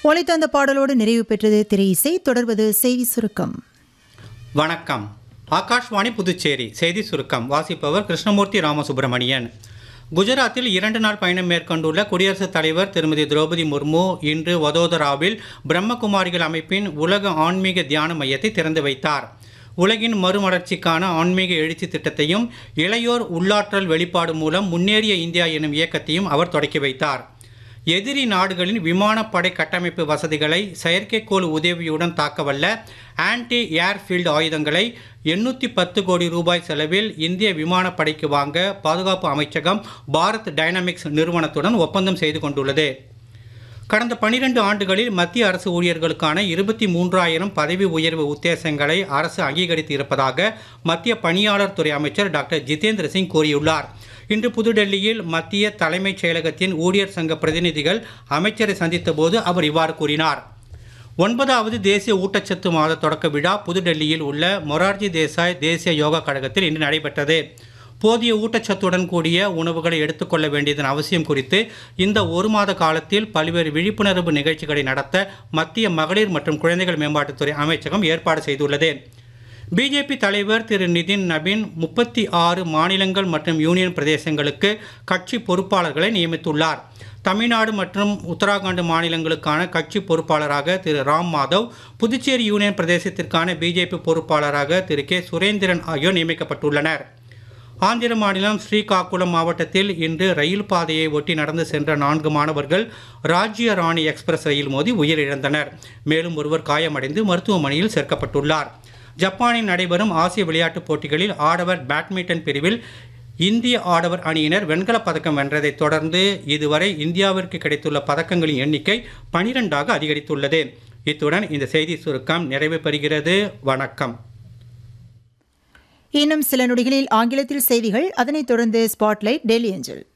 ஒலித்த அந்த பாடலோடு நிறைவு பெற்றது திரை இசை தொடர்வது செய்தி சுருக்கம் வணக்கம் ஆகாஷ்வாணி புதுச்சேரி செய்தி சுருக்கம் வாசிப்பவர் கிருஷ்ணமூர்த்தி ராமசுப்பிரமணியன் குஜராத்தில் இரண்டு நாள் பயணம் மேற்கொண்டுள்ள குடியரசுத் தலைவர் திருமதி திரௌபதி முர்மு இன்று வதோதராவில் பிரம்மகுமாரிகள் அமைப்பின் உலக ஆன்மீக தியான மையத்தை திறந்து வைத்தார் உலகின் மறுமலர்ச்சிக்கான ஆன்மீக எழுச்சி திட்டத்தையும் இளையோர் உள்ளாற்றல் வெளிப்பாடு மூலம் முன்னேறிய இந்தியா எனும் இயக்கத்தையும் அவர் தொடக்கி வைத்தார் எதிரி நாடுகளின் விமானப்படை கட்டமைப்பு வசதிகளை செயற்கைக்கோள் உதவியுடன் தாக்கவல்ல ஆன்டி ஏர்ஃபீல்டு ஆயுதங்களை எண்ணூற்றி பத்து கோடி ரூபாய் செலவில் இந்திய விமானப்படைக்கு வாங்க பாதுகாப்பு அமைச்சகம் பாரத் டைனமிக்ஸ் நிறுவனத்துடன் ஒப்பந்தம் செய்து கொண்டுள்ளது கடந்த பனிரெண்டு ஆண்டுகளில் மத்திய அரசு ஊழியர்களுக்கான இருபத்தி மூன்றாயிரம் பதவி உயர்வு உத்தேசங்களை அரசு அங்கீகரித்து இருப்பதாக மத்திய பணியாளர் துறை அமைச்சர் டாக்டர் ஜிதேந்திர சிங் கூறியுள்ளார் இன்று புதுடெல்லியில் மத்திய தலைமைச் செயலகத்தின் ஊழியர் சங்க பிரதிநிதிகள் அமைச்சரை சந்தித்த போது அவர் இவ்வாறு கூறினார் ஒன்பதாவது தேசிய ஊட்டச்சத்து மாத தொடக்க விழா புதுடெல்லியில் உள்ள மொரார்ஜி தேசாய் தேசிய யோகா கழகத்தில் இன்று நடைபெற்றது போதிய ஊட்டச்சத்துடன் கூடிய உணவுகளை எடுத்துக்கொள்ள வேண்டியதன் அவசியம் குறித்து இந்த ஒரு மாத காலத்தில் பல்வேறு விழிப்புணர்வு நிகழ்ச்சிகளை நடத்த மத்திய மகளிர் மற்றும் குழந்தைகள் மேம்பாட்டுத்துறை அமைச்சகம் ஏற்பாடு செய்துள்ளது பிஜேபி தலைவர் திரு நிதின் நபின் முப்பத்தி ஆறு மாநிலங்கள் மற்றும் யூனியன் பிரதேசங்களுக்கு கட்சி பொறுப்பாளர்களை நியமித்துள்ளார் தமிழ்நாடு மற்றும் உத்தராகண்ட் மாநிலங்களுக்கான கட்சி பொறுப்பாளராக திரு ராம் மாதவ் புதுச்சேரி யூனியன் பிரதேசத்திற்கான பிஜேபி பொறுப்பாளராக திரு கே சுரேந்திரன் ஆகியோர் நியமிக்கப்பட்டுள்ளனர் ஆந்திர மாநிலம் ஸ்ரீகாக்குளம் மாவட்டத்தில் இன்று ரயில் பாதையை ஒட்டி நடந்து சென்ற நான்கு மாணவர்கள் ராஜ்ய ராணி எக்ஸ்பிரஸ் ரயில் மோதி உயிரிழந்தனர் மேலும் ஒருவர் காயமடைந்து மருத்துவமனையில் சேர்க்கப்பட்டுள்ளார் ஜப்பானில் நடைபெறும் ஆசிய விளையாட்டுப் போட்டிகளில் ஆடவர் பேட்மிண்டன் பிரிவில் இந்திய ஆடவர் அணியினர் வெண்கலப் பதக்கம் வென்றதைத் தொடர்ந்து இதுவரை இந்தியாவிற்கு கிடைத்துள்ள பதக்கங்களின் எண்ணிக்கை பனிரெண்டாக அதிகரித்துள்ளது இத்துடன் இந்த செய்தி சுருக்கம் நிறைவு பெறுகிறது வணக்கம் இன்னும் சில நொடிகளில் ஆங்கிலத்தில் செய்திகள் அதனைத் தொடர்ந்து ஸ்பாட்லைட் டெல்லி அஞ்சல்